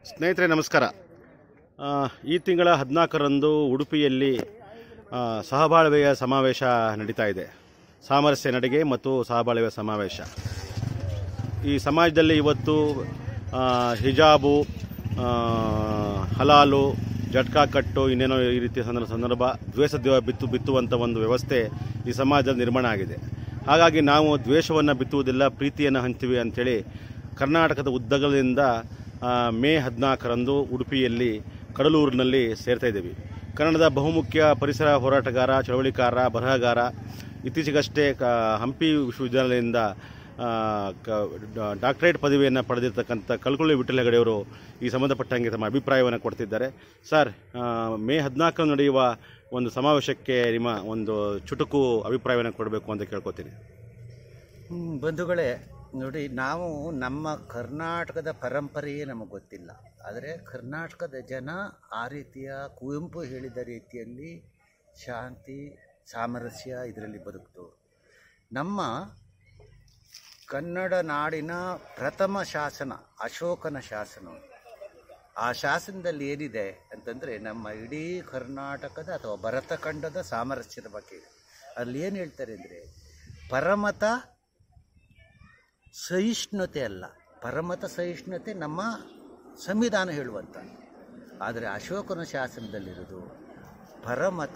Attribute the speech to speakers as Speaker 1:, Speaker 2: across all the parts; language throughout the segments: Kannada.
Speaker 1: ಸ್ನೇಹಿತರೆ ನಮಸ್ಕಾರ ಆ, ಈ ತಿಂಗಳ ಹದಿನಾಲ್ಕರಂದು ಉಡುಪಿಯಲ್ಲಿ ಆ, ಸಹಬಾಳ್ವೆಯ ಸಮಾವೇಶ ನಡೀತಾ ಇದೆ ಸಾಮರಸ್ಯ ನಡಿಗೆ ಮತ್ತು ಸಹಬಾಳ್ವೆಯ ಸಮಾವೇಶ ಈ ಸಮಾಜದಲ್ಲಿ ಇವತ್ತು ಆ, ಹಿಜಾಬು ಆ, ಹಲಾಲು ಜಟ್ಕಾ ಕಟ್ಟು ಇನ್ನೇನೋ ಈ ರೀತಿಯ ಸಂದರ್ಭ ಸಂದರ್ಭ ದ್ವೇಷ ದ್ವ- ಬಿತ್ತು ಬಿತ್ತುವಂಥ ಒಂದು ವ್ಯವಸ್ಥೆ ಈ ಸಮಾಜದಲ್ಲಿ ನಿರ್ಮಾಣ ಆಗಿದೆ ಹಾಗಾಗಿ ನಾವು ದ್ವೇಷವನ್ನು ಬಿತ್ತುವುದಿಲ್ಲ ಪ್ರೀತಿಯನ್ನು ಹಂಚ್ತೀವಿ ಅಂಥೇಳಿ ಕರ್ನಾಟಕದ ಉದ್ದಗಲದಿಂದ ಆ, ಮೇ ಹದಿನಾಲ್ಕರಂದು ಉಡುಪಿಯಲ್ಲಿ ಕಡಲೂರಿನಲ್ಲಿ ಸೇರ್ತಾ ಇದ್ದೀವಿ ಕನ್ನಡದ ಬಹುಮುಖ್ಯ ಪರಿಸರ ಹೋರಾಟಗಾರ ಚಳವಳಿಕಾರ ಬರಹಗಾರ ಇತ್ತೀಚೆಗಷ್ಟೇ ಕ- ಹಂಪಿ ವಿಶ್ವವಿದ್ಯಾಲಯದಿಂದ ಆ, ಕ- ಡಾ- ಡಾಕ್ಟರೇಟ್ ಪದವಿಯನ್ನು ಪಡೆದಿರ್ತಕ್ಕಂಥ ಕಲ್ಕುಳ್ಳಿ ವಿಠಲ ಹೆಗಡೆಯವರು ಈ ಸಂಬಂಧಪಟ್ಟಂಗೆ ತಮ್ಮ ಅಭಿಪ್ರಾಯವನ್ನು ಕೊಡ್ತಿದ್ದಾರೆ ಸರ್ ಆ, ಮೇ ಹದಿನಾಲ್ಕು ನಡೆಯುವ ಒಂದು ಸಮಾವೇಶಕ್ಕೆ ನಿಮ್ಮ ಒಂದು ಚುಟುಕು ಅಭಿಪ್ರಾಯವನ್ನು ಕೊಡಬೇಕು ಅಂತ ಕೇಳ್ಕೊತೀನಿ
Speaker 2: ಹ್ಮ್, ಬಂಧುಗಳೇ ನೋಡಿ ನಾವು ನಮ್ಮ ಕರ್ನಾಟಕದ ಪರಂಪರೆಯೇ ನಮಗೆ ಗೊತ್ತಿಲ್ಲ ಆದರೆ ಕರ್ನಾಟಕದ ಜನ ಆ ರೀತಿಯ ಕುವೆಂಪು ಹೇಳಿದ ರೀತಿಯಲ್ಲಿ ಶಾಂತಿ ಸಾಮರಸ್ಯ ಇದರಲ್ಲಿ ಬದುಕ್ತವ್ರು ನಮ್ಮ ಕನ್ನಡ ನಾಡಿನ ಪ್ರಥಮ ಶಾಸನ ಅಶೋಕನ ಶಾಸನ ಆ ಶಾಸನದಲ್ಲಿ ಏನಿದೆ ಅಂತಂದರೆ ನಮ್ಮ ಇಡೀ ಕರ್ನಾಟಕದ ಅಥವಾ ಭರತಖಂಡದ ಸಾಮರಸ್ಯದ ಬಗ್ಗೆ ಇದೆ ಅಲ್ಲಿ ಏನು ಹೇಳ್ತಾರೆ ಅಂದರೆ ಪರಮತ ಸಹಿಷ್ಣುತೆ ಅಲ್ಲ ಪರಮತ ಸಹಿಷ್ಣುತೆ ನಮ್ಮ ಸಂವಿಧಾನ ಹೇಳುವಂಥ ಆದರೆ ಅಶೋಕನ ಶಾಸನದಲ್ಲಿರೋದು ಪರಮತ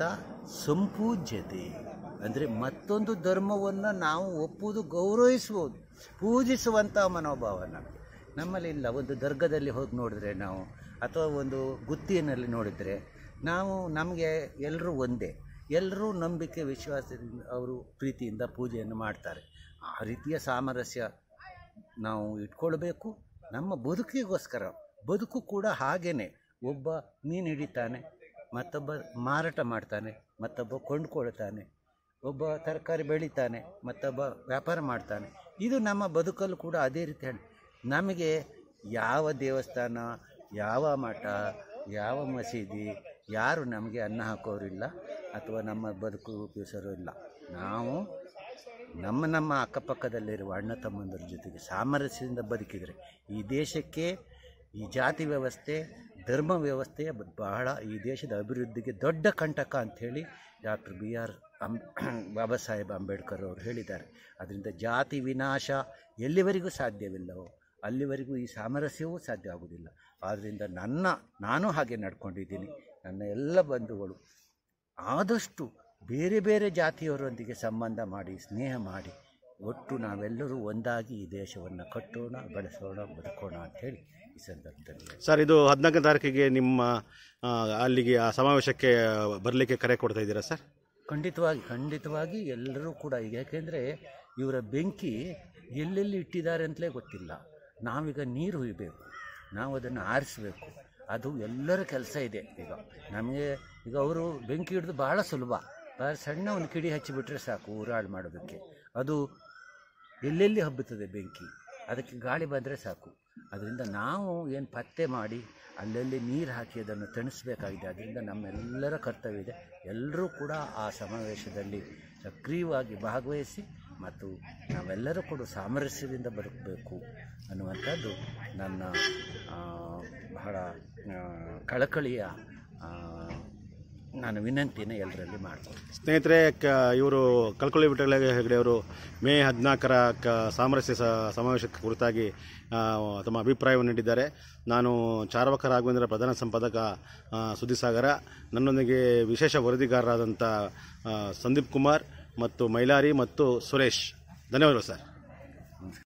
Speaker 2: ಸಂಪೂಜ್ಯತೆ ಅಂದರೆ ಮತ್ತೊಂದು ಧರ್ಮವನ್ನು ನಾವು ಒಪ್ಪುವುದು ಗೌರವಿಸುವುದು ಪೂಜಿಸುವಂಥ ಮನೋಭಾವ ನಮಗೆ ನಮ್ಮಲ್ಲಿ ಇಲ್ಲ ಒಂದು ದರ್ಗದಲ್ಲಿ ಹೋಗಿ ನೋಡಿದ್ರೆ ನಾವು ಅಥವಾ ಒಂದು ಗುತ್ತಿಯಲ್ಲಿ ನೋಡಿದರೆ ನಾವು ನಮಗೆ ಎಲ್ಲರೂ ಒಂದೇ ಎಲ್ಲರೂ ನಂಬಿಕೆ ವಿಶ್ವಾಸದಿಂದ ಅವರು ಪ್ರೀತಿಯಿಂದ ಪೂಜೆಯನ್ನು ಮಾಡ್ತಾರೆ ಆ ರೀತಿಯ ಸಾಮರಸ್ಯ ನಾವು ಇಟ್ಕೊಳ್ಬೇಕು ನಮ್ಮ ಬದುಕಿಗೋಸ್ಕರ ಬದುಕು ಕೂಡ ಹಾಗೇನೆ ಒಬ್ಬ ಮೀನು ಹಿಡಿತಾನೆ ಮತ್ತೊಬ್ಬ ಮಾರಾಟ ಮಾಡ್ತಾನೆ ಮತ್ತೊಬ್ಬ ಕೊಂಡ್ಕೊಳ್ತಾನೆ ಒಬ್ಬ ತರಕಾರಿ ಬೆಳಿತಾನೆ ಮತ್ತೊಬ್ಬ ವ್ಯಾಪಾರ ಮಾಡ್ತಾನೆ ಇದು ನಮ್ಮ ಬದುಕಲ್ಲೂ ಕೂಡ ಅದೇ ರೀತಿ ಹೇಳಿ ನಮಗೆ ಯಾವ ದೇವಸ್ಥಾನ ಯಾವ ಮಠ ಯಾವ ಮಸೀದಿ ಯಾರು ನಮಗೆ ಅನ್ನ ಹಾಕೋರಿಲ್ಲ ಅಥವಾ ನಮ್ಮ ಬದುಕು ರೂಪಿಸೋರು ಇಲ್ಲ ನಾವು ನಮ್ಮ ನಮ್ಮ ಅಕ್ಕಪಕ್ಕದಲ್ಲಿರುವ ಅಣ್ಣ ತಮ್ಮಂದರ ಜೊತೆಗೆ ಸಾಮರಸ್ಯದಿಂದ ಬದುಕಿದರೆ ಈ ದೇಶಕ್ಕೆ ಈ ಜಾತಿ ವ್ಯವಸ್ಥೆ ಧರ್ಮ ವ್ಯವಸ್ಥೆ ಬ- ಬಹಳ ಈ ದೇಶದ ಅಭಿವೃದ್ಧಿಗೆ ದೊಡ್ಡ ಕಂಟಕ ಅಂಥೇಳಿ ಡಾಕ್ಟರ್ ಬಿ ಆರ್ ಅಂ ಬಾಬಾ ಸಾಹೇಬ್ ಅಂಬೇಡ್ಕರ್ ಅವರು ಹೇಳಿದ್ದಾರೆ ಅದರಿಂದ ಜಾತಿ ವಿನಾಶ ಎಲ್ಲಿವರೆಗೂ ಸಾಧ್ಯವಿಲ್ಲವೋ ಅಲ್ಲಿವರೆಗೂ ಈ ಸಾಮರಸ್ಯವೂ ಸಾಧ್ಯ ಆಗುವುದಿಲ್ಲ ಆದ್ದರಿಂದ ನನ್ನ ನಾನು ಹಾಗೆ ನಡ್ಕೊಂಡಿದ್ದೀನಿ ನನ್ನ ಎಲ್ಲ ಬಂಧುಗಳು ಆದಷ್ಟು ಬೇರೆ ಬೇರೆ ಜಾತಿಯವರೊಂದಿಗೆ ಸಂಬಂಧ ಮಾಡಿ ಸ್ನೇಹ ಮಾಡಿ ಒಟ್ಟು ನಾವೆಲ್ಲರೂ ಒಂದಾಗಿ ಈ ದೇಶವನ್ನು ಕಟ್ಟೋಣ ಬೆಳೆಸೋಣ ಬದುಕೋಣ ಅಂಥೇಳಿ ಈ ಸಂದರ್ಭದಲ್ಲಿ
Speaker 1: ಸರ್ ಇದು ಹದಿನಾಲ್ಕನೇ ತಾರೀಕಿಗೆ ನಿಮ್ಮ ಆ, ಅಲ್ಲಿಗೆ ಆ ಸಮಾವೇಶಕ್ಕೆ ಬರಲಿಕ್ಕೆ ಕರೆ ಕೊಡ್ತಾ ಇದ್ದೀರಾ ಸರ್
Speaker 2: ಖಂಡಿತವಾಗಿ ಖಂಡಿತವಾಗಿ ಎಲ್ಲರೂ ಕೂಡ ಈಗ ಯಾಕೆಂದರೆ ಇವರ ಬೆಂಕಿ ಎಲ್ಲೆಲ್ಲಿ ಇಟ್ಟಿದ್ದಾರೆ ಅಂತಲೇ ಗೊತ್ತಿಲ್ಲ ನಾವೀಗ ನೀರು ಹುಯ್ಬೇಕು ನಾವು ಅದನ್ನು ಆರಿಸಬೇಕು ಅದು ಎಲ್ಲರ ಕೆಲಸ ಇದೆ ಈಗ ನಮಗೆ ಈಗ ಅವರು ಬೆಂಕಿ ಹಿಡಿದು ಭಾಳ ಸುಲಭ ಭಾಳ ಸಣ್ಣ ಒಂದು ಕಿಡಿ ಹಚ್ಚಿಬಿಟ್ರೆ ಸಾಕು ಊರಾಳು ಮಾಡೋದಕ್ಕೆ ಅದು ಎಲ್ಲೆಲ್ಲಿ ಹಬ್ಬುತ್ತದೆ ಬೆಂಕಿ ಅದಕ್ಕೆ ಗಾಳಿ ಬಂದರೆ ಸಾಕು ಅದರಿಂದ ನಾವು ಏನು ಪತ್ತೆ ಮಾಡಿ ಅಲ್ಲಲ್ಲಿ ನೀರು ಹಾಕಿ ಅದನ್ನು ತಣಿಸ್ಬೇಕಾಗಿದೆ ಅದರಿಂದ ನಮ್ಮೆಲ್ಲರ ಕರ್ತವ್ಯ ಇದೆ ಎಲ್ಲರೂ ಕೂಡ ಆ ಸಮಾವೇಶದಲ್ಲಿ ಸಕ್ರಿಯವಾಗಿ ಭಾಗವಹಿಸಿ ಮತ್ತು ನಾವೆಲ್ಲರೂ ಕೂಡ ಸಾಮರಸ್ಯದಿಂದ ಬದುಕಬೇಕು ಅನ್ನುವಂಥದ್ದು ನನ್ನ ಆ, ಬಹಳ ಆ, ಕಳಕಳಿಯ ಆ, ನಾನು ವಿನಂತಿನ ಎಲ್ಲರಲ್ಲಿ ಮಾಡ್ತೀನಿ
Speaker 1: ಸ್ನೇಹಿತರೆ ಕ ಇವರು ಕಲ್ಕುಳಿ ವಿಠಲ ಹೆಗಡೆ ಅವರು ಮೇ ಹದಿನಾಲ್ಕರ ಕ ಸಾಮರಸ್ಯ ಸ ಸಮಾವೇಶಕ್ಕೆ ಕುರಿತಾಗಿ ಆ, ತಮ್ಮ ಅಭಿಪ್ರಾಯವನ್ನು ನೀಡಿದ್ದಾರೆ ನಾನು ಚಾರ್ವಕ ರಾಘವೇಂದ್ರ ಪ್ರಧಾನ ಸಂಪಾದಕ ಆ, ಸುದ್ದಿಸಾಗರ ನನ್ನೊಂದಿಗೆ ವಿಶೇಷ ವರದಿಗಾರರಾದಂಥ ಆ, ಸಂದೀಪ್ ಕುಮಾರ್ ಮತ್ತು ಮೈಲಾರಿ ಮತ್ತು ಸುರೇಶ್ ಧನ್ಯವಾದಗಳು ಸರ್